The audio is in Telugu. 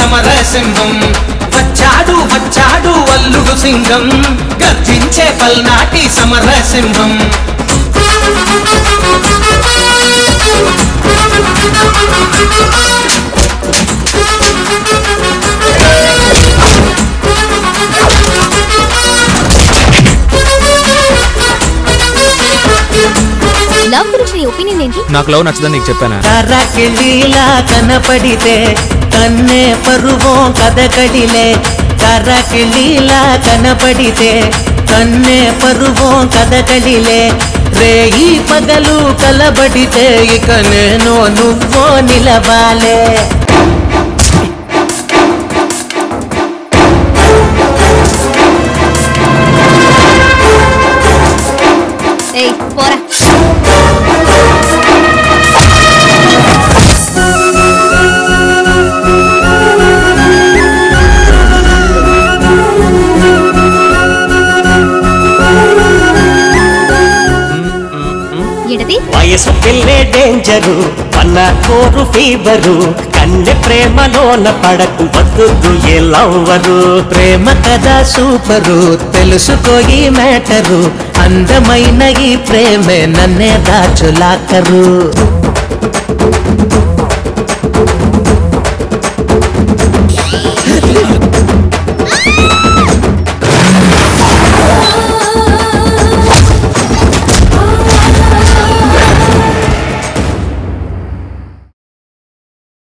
సమరసింహం వచ్చాడు వచ్చాడు అల్లుడు సింహం గర్జించే పల్నాటి సమరసింహం లవ్ గురించి నీ ఒపీనియన్ ఏంటి నాకు లవ్ నచ్చదని నీకు చెప్పానా కర్రకిళ్ళీలా కనపడితే కన్నే పరువం కదకడిలే కర్రకిళ్ళీలా కనపడితే కన్నే పరువం కదకడిలే రేయి పగలు కలబడితే ఇక నేను నువ్వో నిలవాలే ఏయ్ పోరా ఏంటది వయసు పిల్లే డేంజరు అన్న కోరు ఫీవరు కన్నె ప్రేమలోన పడకు వద్దు ఏ లవ్వరు ప్రేమ కదా సూపరు తెలుసుకో ఈ మ్యాటరు అందమైన ఈ ప్రేమే నన్నే దాచులాకరు